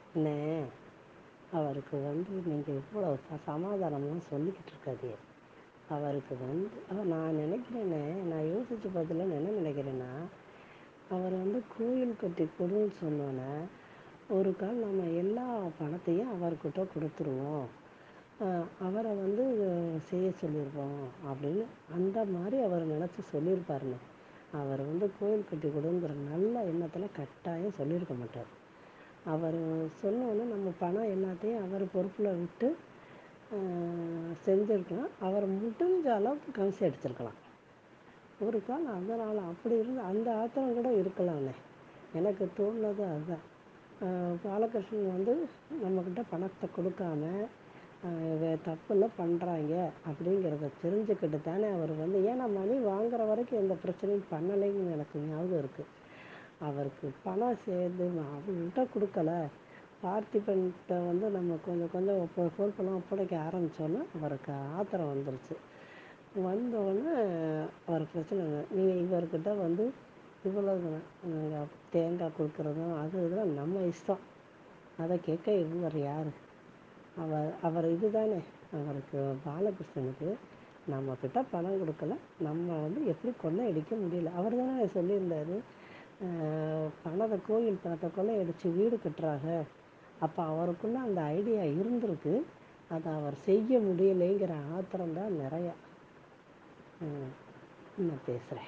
அண்ணே அவருக்கு வந்து நீங்கள் இவ்வளோ ச சமாதானம்லாம் சொல்லிக்கிட்டு இருக்காதீங்க அவருக்கு வந்து அ நான் நினைக்கிறேனே நான் யோசித்து பார்த்ததுல நான் என்ன நினைக்கிறேன்னா அவர் வந்து கோயில் கட்டி கொடுன்னு சொன்னோன்னே ஒரு கால் நம்ம எல்லா பணத்தையும் அவர்கிட்ட கொடுத்துருவோம் அவரை வந்து செய்ய சொல்லியிருக்கோம் அப்படின்னு அந்த மாதிரி அவர் நினச்சி சொல்லியிருப்பாருண்ணே அவர் வந்து கோயில் கட்டி கொடுங்கிற நல்ல எண்ணத்தில் கட்டாயம் சொல்லியிருக்க மாட்டார் அவர் சொன்னோன்னே நம்ம பணம் எல்லாத்தையும் அவர் பொறுப்பில் விட்டு செஞ்சுருக்கலாம் அவர் முடிஞ்ச அளவுக்கு கமிஷன் எடுத்திருக்கலாம் ஒரு கால் அதனால் அப்படி இருந்து அந்த ஆத்திரம் கூட இருக்கலாம்ண்ணே எனக்கு தோணுனது அதுதான் பாலகிருஷ்ணன் வந்து நம்மக்கிட்ட பணத்தை கொடுக்காம வே தப்புலாம் பண்ணுறாங்க அப்படிங்கிறத தெரிஞ்சுக்கிட்டு தானே அவர் வந்து ஏன்னா மணி வாங்குற வரைக்கும் எந்த பிரச்சனையும் பண்ணலைன்னு எனக்கு ஞாபகம் இருக்குது அவருக்கு பணம் சேர்ந்து அவங்கள்ட்ட கொடுக்கல பார்த்திபன்கிட்ட வந்து நம்ம கொஞ்சம் கொஞ்சம் பொ பொறுப்பெல்லாம் ஒப்படைக்க ஆரம்பித்தோன்னே அவருக்கு ஆத்திரம் வந்துருச்சு வந்தோடனே அவர் பிரச்சனை இல்லை நீங்கள் இவர்கிட்ட வந்து இவ்வளவு நாங்கள் தேங்காய் கொடுக்குறதும் அது இதெல்லாம் நம்ம இஷ்டம் அதை கேட்க இவர் யார் அவர் அவர் இது தானே அவருக்கு பாலகிருஷ்ணனுக்கு நம்மக்கிட்ட பணம் கொடுக்கல நம்ம வந்து எப்படி கொள்ளையடிக்க முடியல அவர் தானே சொல்லியிருந்தாரு பணத்தை கோயில் பணத்தை கொள்ளையடிச்சு வீடு கட்டுறாங்க அப்போ அவருக்குள்ள அந்த ஐடியா இருந்திருக்கு அதை அவர் செய்ய முடியலைங்கிற ஆத்திரம் தான் நிறையா நான் பேசுகிறேன்